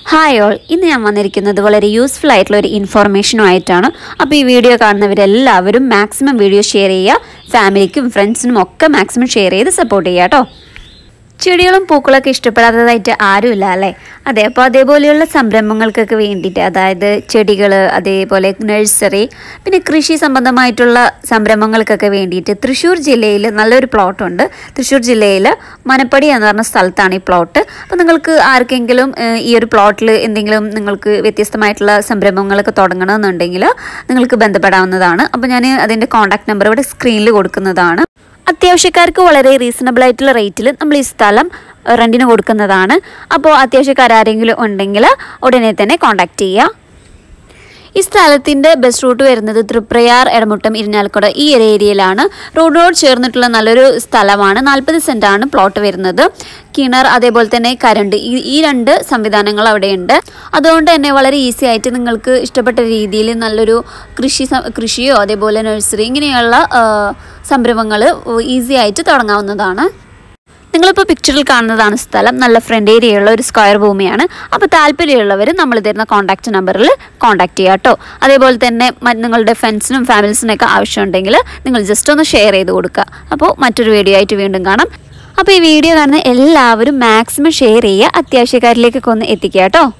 hi all ഇന്ന് ഞാൻ വന്നിരിക്കുന്നത് വളരെ യൂസ്ഫുൾ ആയിട്ടുള്ള ഒരു ഇൻഫോർമേഷനുമായിട്ടാണ് അപ്പോൾ ഈ വീഡിയോ കാണുന്നവരെല്ലാവരും മാക്സിമം വീഡിയോ ഷെയർ ചെയ്യുക ഫാമിലിക്കും ഫ്രണ്ട്സിനും ഒക്കെ മാക്സിമം ഷെയർ ചെയ്ത് സപ്പോർട്ട് ചെയ്യുക കേട്ടോ ചെടികളും പൂക്കളൊക്കെ ഇഷ്ടപ്പെടാത്തതായിട്ട് ആരുമില്ല അല്ലേ അതെ അപ്പോൾ അതേപോലെയുള്ള സംരംഭങ്ങൾക്കൊക്കെ വേണ്ടിയിട്ട് അതായത് ചെടികൾ അതേപോലെ നഴ്സറി പിന്നെ കൃഷി സംബന്ധമായിട്ടുള്ള സംരംഭങ്ങൾക്കൊക്കെ വേണ്ടിയിട്ട് തൃശ്ശൂർ ജില്ലയിൽ നല്ലൊരു പ്ലോട്ടുണ്ട് തൃശ്ശൂർ ജില്ലയിൽ മനപ്പടി എന്ന് പറഞ്ഞ സ്ഥലത്താണ് ഈ പ്ലോട്ട് അപ്പോൾ നിങ്ങൾക്ക് ആർക്കെങ്കിലും ഏഹ്, ഈ ഒരു പ്ലോട്ടിൽ എന്തെങ്കിലും നിങ്ങൾക്ക് വ്യത്യസ്തമായിട്ടുള്ള സംരംഭങ്ങളൊക്കെ തുടങ്ങണമെന്നുണ്ടെങ്കിൽ നിങ്ങൾക്ക് ബന്ധപ്പെടാവുന്നതാണ് അപ്പോൾ ഞാൻ അതിൻ്റെ കോൺടാക്ട് നമ്പർ ഇവിടെ സ്ക്രീനിൽ കൊടുക്കുന്നതാണ് അത്യാവശ്യക്കാർക്ക് വളരെ റീസണബിൾ ആയിട്ടുള്ള റേറ്റിൽ നമ്മൾ ഈ സ്ഥലം റെൻറ്റിന് കൊടുക്കുന്നതാണ് അപ്പോൾ അത്യാവശ്യക്കാർ ആരെങ്കിലും ഉണ്ടെങ്കിൽ ഉടനെ തന്നെ കോൺടാക്റ്റ് ചെയ്യുക ഈ സ്ഥലത്തിൻ്റെ ബസ് റൂട്ട് വരുന്നത് തൃപ്രയാർ എടമുട്ടം ഇരിഞ്ഞാലക്കുട ഈ ഒരു ഏരിയയിലാണ് റോഡിനോട് ചേർന്നിട്ടുള്ള നല്ലൊരു സ്ഥലമാണ് നാൽപ്പത് സെൻറ്റാണ് പ്ലോട്ട് വരുന്നത് കിണർ അതേപോലെ തന്നെ കരണ്ട് ഈ ഈ രണ്ട് സംവിധാനങ്ങൾ അവിടെയുണ്ട് അതുകൊണ്ട് തന്നെ വളരെ ഈസി ആയിട്ട് നിങ്ങൾക്ക് ഇഷ്ടപ്പെട്ട രീതിയിൽ നല്ലൊരു കൃഷി സം- കൃഷിയോ അതേപോലെ നഴ്സറി ഇങ്ങനെയുള്ള സംരംഭങ്ങൾ ഈസി ആയിട്ട് തുടങ്ങാവുന്നതാണ് നിങ്ങളിപ്പോൾ പിക്ചറിൽ കാണുന്നതാണ് സ്ഥലം നല്ല ഫ്രണ്ട് ഏരിയയുള്ള ഒരു സ്ക്വയർ ഭൂമിയാണ് അപ്പോൾ താല്പര്യമുള്ളവർ നമ്മൾ തരുന്ന കോൺടാക്റ്റ് നമ്പറിൽ കോൺടാക്ട് ചെയ്യുക കേട്ടോ അതേപോലെ തന്നെ മ- നിങ്ങളുടെ ഫ്രണ്ട്സിനും ഫാമിലീസിനൊക്കെ ആവശ്യമുണ്ടെങ്കിൽ നിങ്ങൾ ജസ്റ്റ് ഒന്ന് ഷെയർ ചെയ്ത് കൊടുക്കുക അപ്പോൾ മറ്റൊരു വീഡിയോ ആയിട്ട് വീണ്ടും കാണാം അപ്പോൾ ഈ വീഡിയോ കാണുന്ന എല്ലാവരും മാക്സിമം ഷെയർ ചെയ്യുക അത്യാവശ്യക്കാരിലേക്കൊക്കെ ഒന്ന് എത്തിക്കുക കേട്ടോ